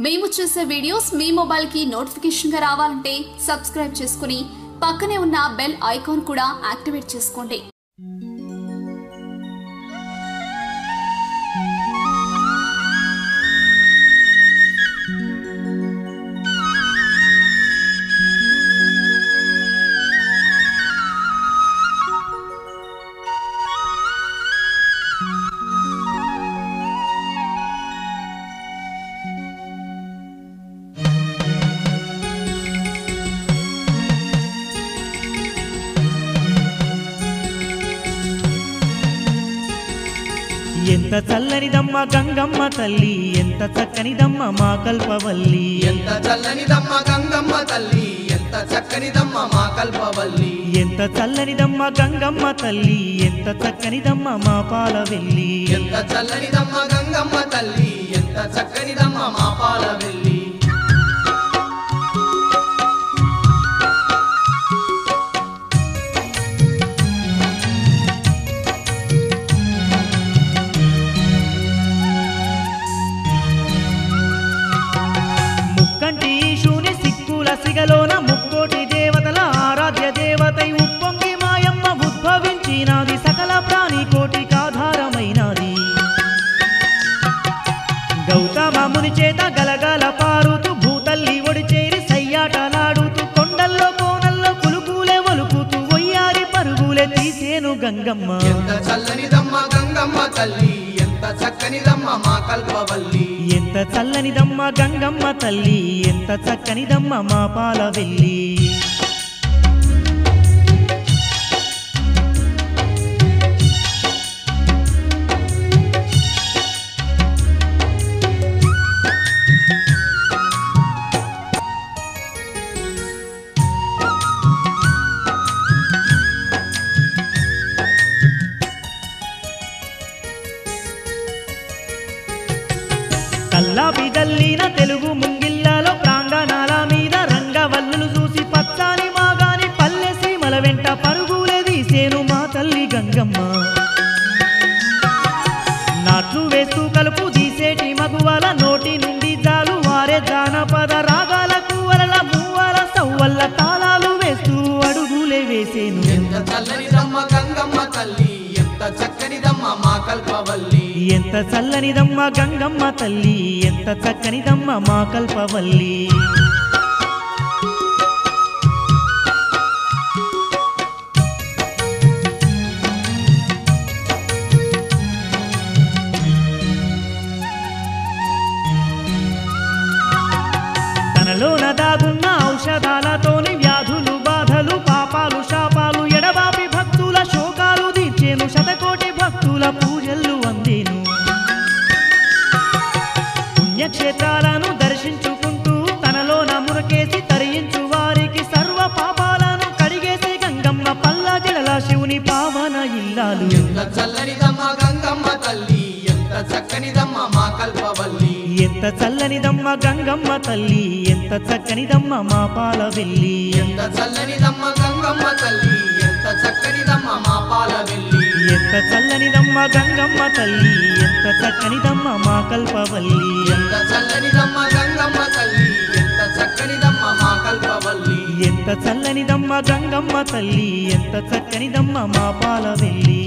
మేము చేసే వీడియోస్ మీ మొబైల్కి నోటిఫికేషన్గా రావాలంటే సబ్స్క్రైబ్ చేసుకుని పక్కనే ఉన్న బెల్ ఐకాన్ కూడా యాక్టివేట్ చేసుకోండి ఎంత చల్లనిదమ్మ గంగమ్మ తల్లి ఎంత చక్కనిదమ్మ మా కల్పవల్లి ఎంత చల్లనిదమ్మ గంగమ్మ తల్లి ఎంత చక్కనిదమ్మ మా కల్పవల్లి ఎంత చల్లనిదమ్మ గంగమ్మ తల్లి ఎంత చక్కనిదమ్మ మా పాలవెల్లి ఎంత చల్లనిదమ్మ గంగమ్మ తల్లి ఎంత చక్కనిదమ్మ మా పాల వెళ్ళి ముక్కంటి ఈశుని సిక్కుల సిగలోన ముక్కోటి దేవతల ఆరాధ్య దేవతై ఉప్పొంగి మాయమ్మ ఉద్భవించినాది సకల ప్రాణి కోటికాధారమైనది గౌతమ ముని చేత గలగల పారుతూ భూతల్లి ఒడి చేరి సయ్యాటలాడుతూ కొండల్లో కోనల్లో కులుకులే ఒలుకుతూ ఒయ్యారి పరుగులే తీసేను గంగమ్మ ఎంత చల్లనిదమ్మ గంగమ్మ తల్లి ఎంత చక్కనిదమ్మ మా కల్పవల్లి ఎంత చల్లనిదమ్మ గంగమ్మ తల్లి ఎంత చక్కనిదమ్మ మా పాలవెల్లి కల్లాపి జల్లిన తెలుగు ముంగిల్లాలో ప్రాంగణాల మీద రంగవల్లులు చూసి పచ్చాని మాగాని పల్లె సీమల వెంట పరుగులే తీసేను మా తల్లి గంగమ్మ నాట్లు వేస్తూ కలుపు తీసేటి మగువల నోటి నుండి జాలు వారే జానపద రాగాల కూవల మూవల సవ్వల్ల తాళాలు వేస్తూ అడుగులే వేసేను ఎంత చల్లనిదమ్మ గంగమ్మ తల్లి ఎంత చక్కనిదమ్మ మా కల్పవల్లి ఎంత చల్లనిదమ్మ గంగమ్మ తల్లి ఎంత చక్కనిదమ్మ మా కల్పవల్లి తనలోన దాగున్న ఔషధాలతోని వ్యాధులు బాధలు పాపాలు శాపాలు ఎడబాపి భక్తుల శోకాలు తీర్చేను శతకోటి భక్తుల పూజలు అందేను పుణ్యక్షేత్రాలను దర్శించుకుంటూ తనలోన మురకేసి తరించు వారికి సర్వ పాపాలను కడిగేసే గంగమ్మ పల్ల జడల శివుని పావన ఇల్లాలు ఎంత చల్లనిదమ్మ గంగమ్మ తల్లి ఎంత చక్కనిదమ్మ మా కల్పవల్లి ఎంత చల్లనిదమ్మ గంగమ్మ తల్లి ఎంత చక్కనిదమ్మ మా పాలవెల్లి ఎంత చల్లనిదమ్మ గంగమ్మ తల్లి ఎంత చక్కనిదమ్మ మా పాల వెళ్ళి ఎంత చల్లనిదమ్మ గంగమ్మ తల్లి ఎంత చక్కనిదమ్మ మా కల్పవల్లి ఎంత చల్లనిదమ్మ గంగమ్మ తల్లి ఎంత చక్కనిదమ్మ మా కల్పవల్లి ఎంత చల్లనిదమ్మ గంగమ్మ తల్లి ఎంత చక్కనిదమ్మ మా పాలవెల్లి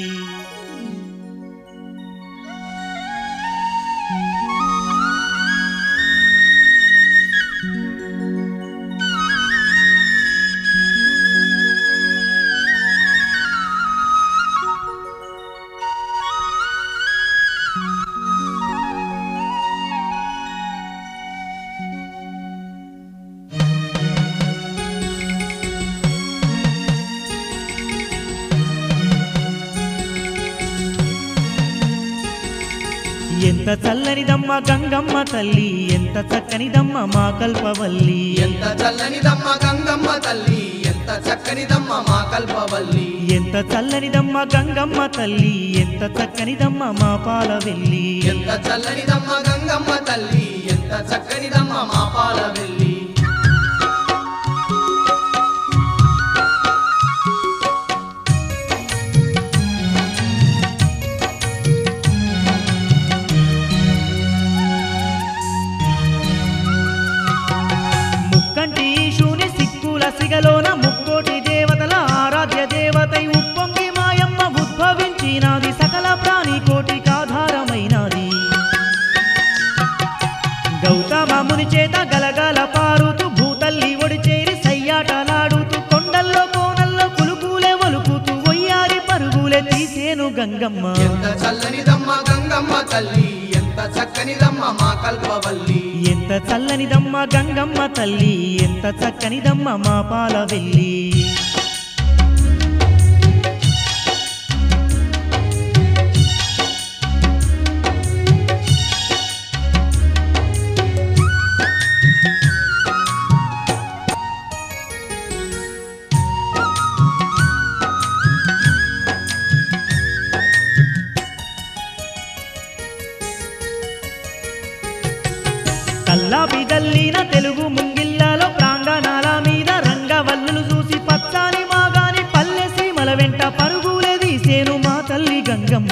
ఎంత చల్లనిదమ్మ గంగమ్మ తల్లి ఎంత చక్కనిదమ్మ మా కల్పవల్లి ఎంత చల్లనిదమ్మ గంగమ్మ తల్లి ఎంత చక్కనిదమ్మ మా కల్పవల్లి ఎంత చల్లనిదమ్మ గంగమ్మ తల్లి ఎంత చక్కనిదమ్మ మా పాలవెల్లి ఎంత చల్లనిదమ్మ గంగమ్మ తల్లి ఎంత చక్కనిదమ్మ మా పాల వెళ్ళి సిగలోన ముక్కోటి దేవతల ఆరాధ్య దేవతై ఉప్పొంగి మాయమ్మ ఉద్భవించినాది సకల ప్రాణి కోటికాధారమైనది గౌతమ ముని చేత గలగల పారుతూ భూతల్లి ఒడిచేరి సయ్యాటలాడుతూ కొండల్లో కోనల్లో కులుకులే ఒలుకుతూ ఒయ్యారి పరుగులే తీసేను గంగమ్మ ఎంత చల్లనిదమ్మ గంగమ్మ తల్లి ఎంత చక్కనిదమ్మ మా కల్పవల్లి ఎంత చల్లనిదమ్మ గంగమ్మ తల్లి ఎంత చక్కనిదమ్మ మా పాల వెళ్ళి కల్లా బిదల్లిన తెలుగు ముంగిల్లాలో ప్రాంగణాల మీద రంగవల్లులు చూసి పచ్చాని మాగాని పల్లె సీమల వెంట పరుగులే తీసేను మా తల్లి గంగమ్మ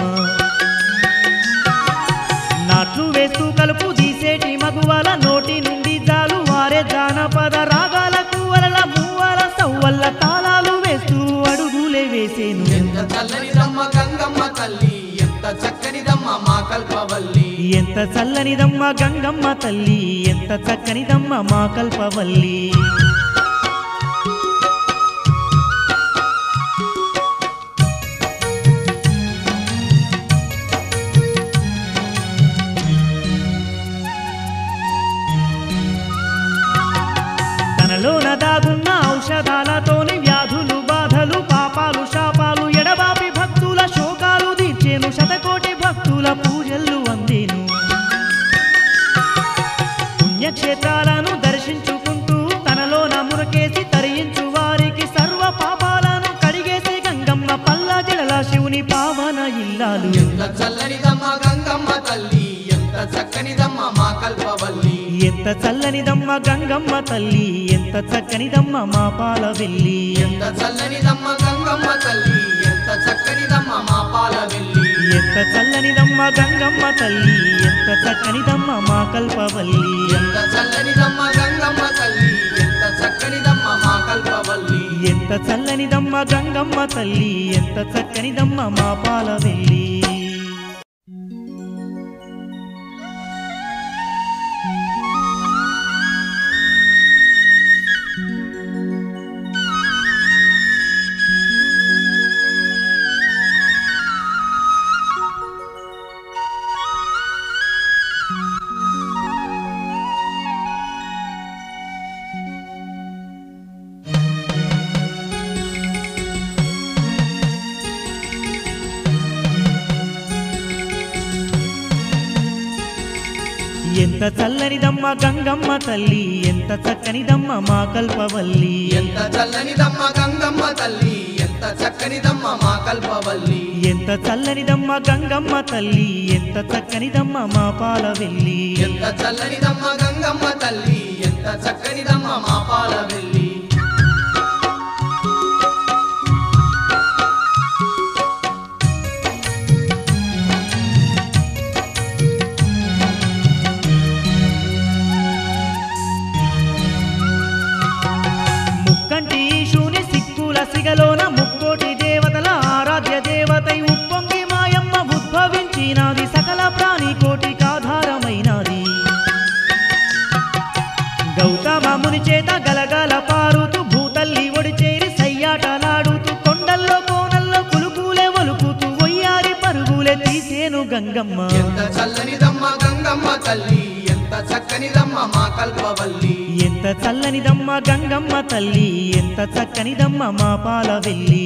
నాట్లు వేస్తూ కలుపు తీసేటి మగువల నోటి నుండి జాలు వారే జానపద రాగాల కూవల మూవల సవ్వల్ల తాళాలు వేస్తూ అడుగులే వేసేను ఎంత చల్లనిదమ్మ గంగమ్మ తల్లి ఎంత చక్కనిదమ్మ మా కల్పవల్లి ఎంత చల్లనిదమ్మ గంగమ్మ తల్లి ఎంత చక్కనిదమ్మ మా కల్పవల్లి తనలోన దాగున్న ఔషధాలతోని వ్యాధులు బాధలు పాపాలు శాపాలు ఎడబాపి భక్తుల శోకాలు తీర్చేను శతకోటి భక్తుల పూజలు అందేను పుణ్యక్షేత్రాలను దర్శించుకుంటూ తనలోన మురకేసి తరించు వారికి సర్వ పాపాలను కడిగేసి గంగమ్మ పల్ల జడల శివుని పావన ఇల్లాలు ఎంత చల్లనిదమ్మ గంగమ్మ తల్లి ఎంత చక్కనిదమ్మ మా కల్పవల్లి ఎంత చల్లనిదమ్మ గంగమ్మ తల్లి ఎంత చక్కనిదమ్మ మా పాల వెళ్ళి ఎంత చల్లనిదమ్మ గంగమ్మ తల్లి ఎంత చక్కనిదమ్మ మా పాలవెల్లి ఎంత చల్లనిదమ్మ గంగమ్మ తల్లి ఎంత చక్కనిదమ్మ మా కల్పవల్లి ఎంత చల్లనిదమ్మ గంగమ్మ తల్లి ఎంత చక్కనిదమ్మ మా కల్పవల్లి ఎంత చల్లనిదమ్మ గంగమ్మ తల్లి ఎంత చక్కనిదమ్మ మా పాల వెళ్ళి ఎంత చల్లనిదమ్మ గంగమ్మ తల్లి ఎంత చక్కనిదమ్మ మా కల్పవల్లి ఎంత చల్లనిదమ్మ గంగమ్మ తల్లి ఎంత చక్కనిదమ్మ మా కల్పవల్లి ఎంత చల్లనిదమ్మ గంగమ్మ తల్లి ఎంత చక్కనిదమ్మ మా పాల వెళ్ళి ఎంత చల్లనిదమ్మ గంగమ్మ తల్లి ఎంత చక్కనిదమ్మ మా పాలవెల్లి ముక్కంటి ఈశుని సిక్కుల సిగలోన ముక్కోటి దేవతల ఆరాధ్య దేవతై ఉప్పొంగి మాయమ్మ ఉద్భవించినాది సకల ప్రాణి కోటికాధారమైనది గౌతమ ముని చేత గలగల పారుతూ భూతల్లి ఒడిచేరి సయ్యాటలాడుతూ కొండల్లో కోనల్లో కులుకులే ఒలుకుతూ ఒయ్యారి పరుగులే తీసేను గంగమ్మ ఎంత చల్లనిదమ్మ గంగమ్మ తల్లి ఎంత చక్కనిదమ్మ మా కల్పవల్లి ఎంత చల్లనిదమ్మ గంగమ్మ తల్లి ఎంత చక్కనిదమ్మ మా పాల వెళ్ళి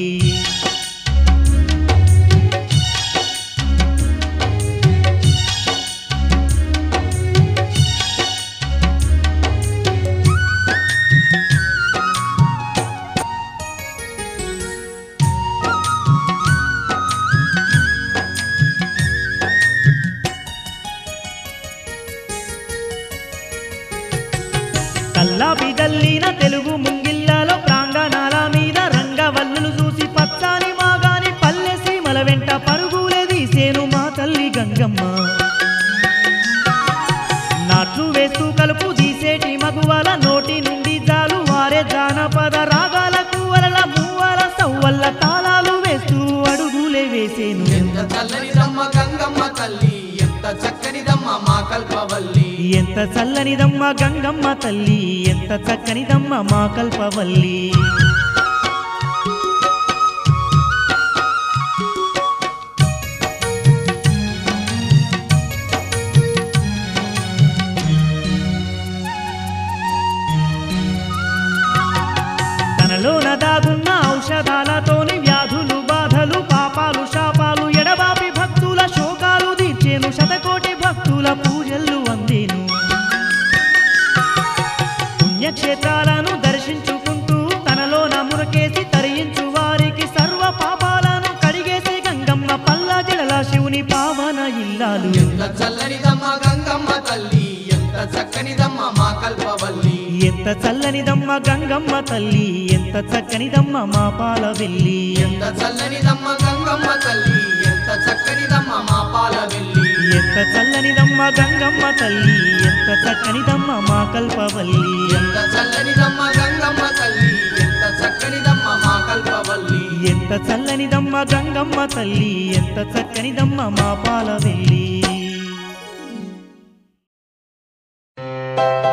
కల్లా బిదల్లిన తెలుగు ముంగిల్లాలో ప్రాంగణాల మీద రంగవల్లులు చూసి పచ్చాని మాగాని పల్లె సీమల వెంట పరుగులే తీసేను మా తల్లి గంగమ్మ నాట్లు వేస్తూ కలుపు తీసేటి మగువల నోటి నుండి జాలు వారే జానపద రాగ వల్ల తాళాలు వేస్తూ అడుగులే వేసేను ఎంత చల్లనిదమ్మ గంగమ్మ తల్లి ఎంత చక్కనిదమ్మ మా కల్పవల్లి ఎంత చల్లనిదమ్మ గంగమ్మ తల్లి ఎంత చక్కనిదమ్మ మా కల్పవల్లి తనలోన దాగున్న ఔషధాలతోని వ్యాధులు బాధలు పాపాలు శాపాలు ఎడబాపి భక్తుల శోకాలు తీర్చేను శతకోటి భక్తుల పూజలు అందేను పుణ్యక్షేత్రాలను దర్శించుకుంటూ తనలోన మురకేసి తరించు వారికి సర్వ పాపాలను కడిగేసి గంగమ్మ పల్లా జడల శివుని పావన ఇల్లాలు ఎంత చల్లనిదమ్మ గంగమ్మ తల్లి ఎంత చక్కనిదమ్మ మా కల్పవల్లి ఎంత చల్లనిదమ్మ గంగమ్మ తల్లి ఎంత చక్కనిదమ్మ మా పాల వెళ్ళి ఎంత చల్లనిదమ్మ గంగమ్మ తల్లి ఎంత చక్కనిదమ్మ మా పాలవెల్లి ఎంత చల్లనిదమ్మ గంగమ్మ తల్లి ఎంత చక్కనిదమ్మ మా కల్పవల్లి ఎంత చల్లనిదమ్మ గంగమ్మ తల్లి ఎంత చక్కనిదమ్మ మా కల్పవల్లి ఎంత చల్లనిదమ్మ గంగమ్మ తల్లి ఎంత చక్కనిదమ్మ మా పాల వెళ్ళి